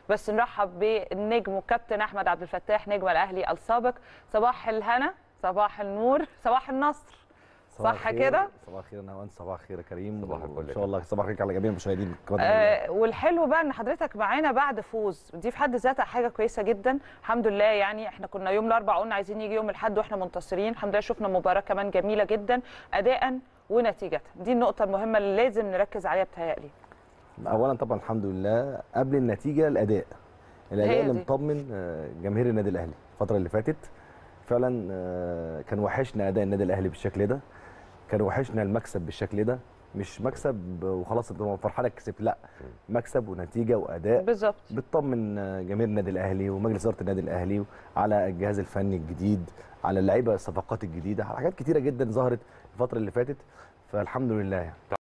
بس نرحب بالنجم والكابتن احمد عبد الفتاح نجم الاهلي السابق صباح الهنا صباح النور صباح النصر صباح صح الخير. كده؟ صباح الخير انا وانت صباح الخير يا كريم صباح الفل ان يا شاء الله صباح الخير على جميع المشاهدين الكرام آه والحلو بقى ان حضرتك معانا بعد فوز دي في حد ذاتها حاجه كويسه جدا الحمد لله يعني احنا كنا يوم الاربعاء قلنا عايزين يجي يوم الاحد واحنا منتصرين الحمد لله شفنا مباراه كمان جميله جدا اداء ونتيجه دي النقطه المهمه اللي لازم نركز عليها بتهيألي اولا طبعا الحمد لله قبل النتيجه الاداء الاداء هي اللي دي. مطمن آه، جماهير النادي الاهلي الفتره اللي فاتت فعلا آه، كان وحشنا اداء النادي الاهلي بالشكل ده كان وحشنا المكسب بالشكل ده مش مكسب وخلاص انت فرحان إنك كسبت لا مكسب ونتيجه واداء بالظبط بتطمن جماهير النادي الاهلي ومجلس اداره النادي الاهلي على الجهاز الفني الجديد على اللعيبه الصفقات الجديده على حاجات كتيره جدا ظهرت الفتره اللي فاتت فالحمد لله يعني